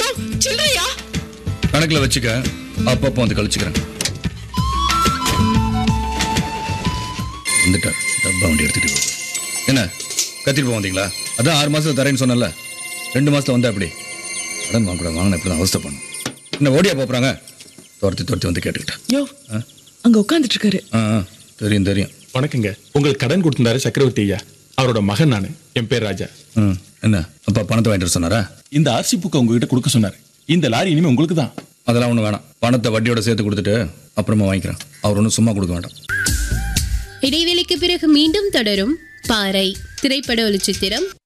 யோ சில்லறையா கணக்குல வச்சுக்க அப்பப்போ வந்து கழிச்சுக்கிறேன் வந்துட்டார் டப்பா வண்டி எடுத்துட்டு போ. என்ன கத்திட்டு போக வந்தீங்களா அதான் ஆறு மாசத்துல தரேன்னு சொன்னல ரெண்டு மாசத்துல வந்தா அப்படி கடன் வாங்க கூட வாங்கின இப்படி அவஸ்தை பண்ணும் என்ன ஓடியா போறாங்க துரத்தி துரத்தி வந்து கேட்டுக்கிட்டா யோ அங்க உட்கார்ந்துட்டு இருக்காரு ஆ ஆ, தெரியும் தெரியும் வணக்கங்க உங்களுக்கு கடன் கொடுத்திருந்தாரு சக்கரவர்த்தி ஐயா அவரோட மகன் நானு என் பேர் ராஜா ம் என்ன அப்பா பணத்தை வாங்கிட்டு வர சொன்னாரா இந்த ஆர்சி புக்கை உங்ககிட்ட கொடுக்க சொன்னாரு இந்த லாரி இனிமே உங்களுக்கு தான் அதெல்லாம் ஒன்றும் வேணாம் பணத்தை வட்டியோட சேர்த்து கொடுத்துட்டு அப்புறமா வாங்கிக்கிறேன் அவர் ஒன்றும் சும்மா கொடுக்க வேண்டாம் இடைவெளிக்கு பிறகு மீண்டும் தொடரும் பாறை திரைப்பட ஒளிச்சித்திரம்